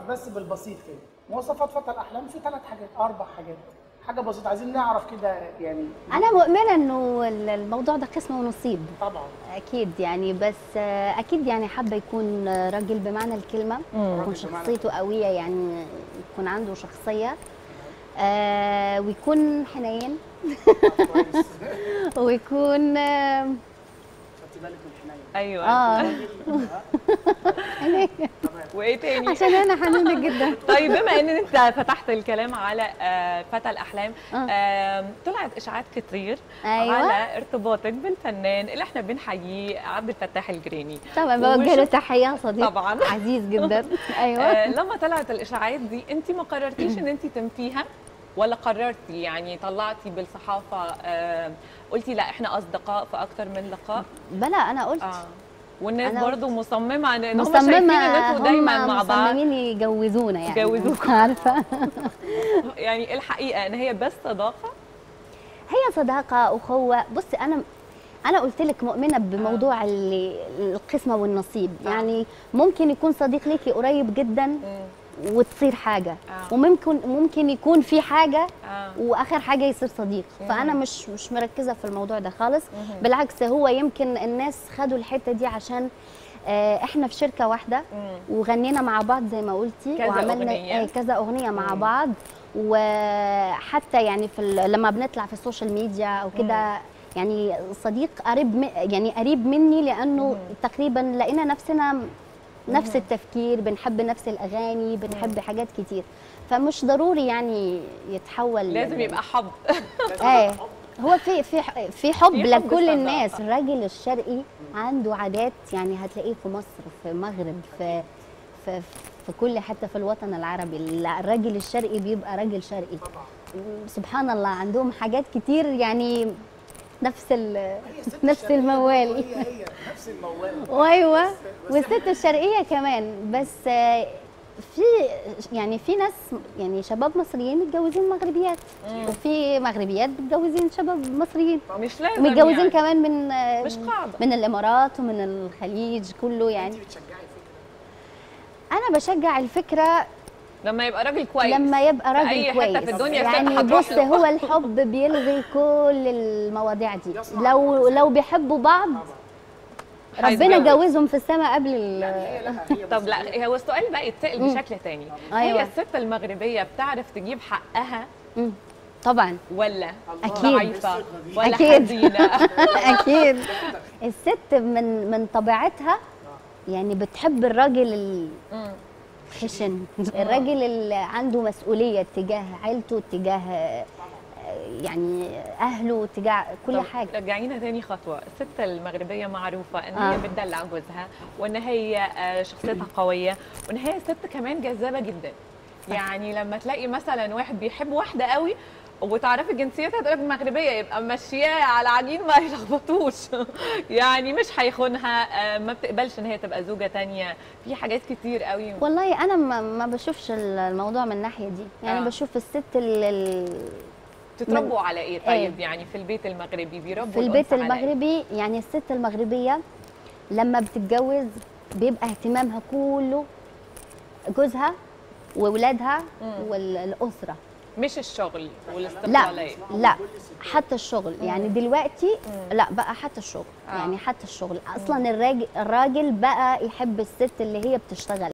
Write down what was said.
بس بالبسيط كده مواصفات فتى الاحلام في ثلاث حاجات اربع حاجات حاجه بسيطه عايزين نعرف كده يعني انا مؤمنه انه الموضوع ده قسمه ونصيب طبعا اكيد يعني بس آه، اكيد يعني حابه يكون راجل بمعنى الكلمه يكون راجل بمعنى شخصيته قويه يعني يكون عنده شخصيه آه ويكون حنين كويس ويكون آه خدتي بالك من الحنين ايوه آه، وايه تاني عشان انا حنينه جدا طيب بما ان انت فتحت الكلام على آه، فتى الاحلام آه. آم، طلعت اشاعات كتير أيوة. على ارتباطك بالفنان اللي احنا بنحييه عبد الفتاح الجريني طبعا بوجه له وشوف- تحيه صديق طبعا عزيز جدا ايوه آه، لما طلعت الاشاعات دي انت ما قررتيش ان انت تنفيها ولا قررتي يعني طلعتي بالصحافه آه، قلتي لا احنا اصدقاء في اكتر من لقاء بلا انا قلت اه والناس أنا برضو مصممه على ان هم شايفين مصممه ان انتوا دايما هم مع بعض مصممين يجوزونا يعني يجوزوكم. عارفه يعني الحقيقه ان هي بس صداقه هي صداقه اخوه بصي انا انا قلت لك مؤمنه بموضوع اللي القسمه والنصيب آه. يعني ممكن يكون صديق ليكي قريب جدا وتصير حاجه آه. وممكن ممكن يكون في حاجه اه واخر حاجه يصير صديق فانا مش مش مركزه في الموضوع ده خالص بالعكس هو يمكن الناس خدوا الحته دي عشان آه، احنا في شركه واحده مم. وغنينا مع بعض زي ما قلتي كذا وعملنا أغنية. آه، كذا اغنيه مع مم. بعض وحتى يعني في ال- لما بنطلع في السوشيال ميديا او كده يعني صديق قريب م- يعني قريب مني لانه تقريبا لقينا نفسنا نفس التفكير بنحب نفس الاغاني بنحب حاجات كتير فمش ضروري يعني يتحول لازم ل- يبقى حب ايه هو في في في حب في حب لكل صداقة. الناس الراجل الشرقي عنده عادات يعني هتلاقيه في مصر في المغرب في في في كل حته في الوطن العربي الراجل الشرقي بيبقى راجل شرقي سبحان الله عندهم حاجات كتير يعني نفس ال نفس الموال هي هي نفس الموال وايوه والست الشرقيه كمان بس آه، في يعني في ناس يعني شباب مصريين متجوزين مغربيات وفي مغربيات متجوزين شباب مصريين مش لازم ومتجوزين يعني. كمان من آه، مش قاعدة. من الامارات ومن الخليج كله يعني انت بتشجعي فكره انا بشجع الفكره لما يبقى راجل كويس لما يبقى في راجل أي حتة كويس في الدنيا يعني الست هتروح بص له. هو الحب بيلغي كل المواضيع دي يصنع لو الإنسان. لو بيحبوا بعض ربنا هيتجوز. جوزهم في السماء قبل ال- يعني هي لا هي طب بص- لا هو السؤال بقى يتسال مم. بشكل تاني أيوة. هي الست المغربيه بتعرف تجيب حقها مم. طبعا ولا أكيد. ضعيفه ولا أكيد. حزينه اكيد الست من من طبيعتها يعني بتحب الراجل ال- مم. خشن الراجل اللي عنده مسؤوليه تجاه عيلته تجاه آه، يعني اهله تجاه كل طب حاجه رجعينا تاني خطوه الست المغربيه معروفه ان آه. هي بتدلع جوزها وان هي آه، شخصيتها قويه وان هي ست كمان جذابه جدا يعني لما تلاقي مثلا واحد بيحب واحده قوي وتعرفي جنسيتها تقول لك مغربيه يبقى ماشياه على عجين ما يلخبطوش يعني مش هيخونها آه، ما بتقبلش ان هي تبقى زوجه تانية في حاجات كتير قوي والله انا ما, ما بشوفش الموضوع من الناحيه دي يعني آه. بشوف الست ال- ال- تتربوا على ايه إيه. طيب يعني في البيت المغربي بيربوا في البيت الأنثى على إيه؟ المغربي يعني الست المغربيه لما بتتجوز بيبقى اهتمامها كله جوزها واولادها والاسره مش الشغل لا والاستقلاليه لا حتى الشغل يعني دلوقتي لا بقى حتى الشغل آه. يعني حتى الشغل اصلا الراجل الراجل بقى يحب الست اللي هي بتشتغل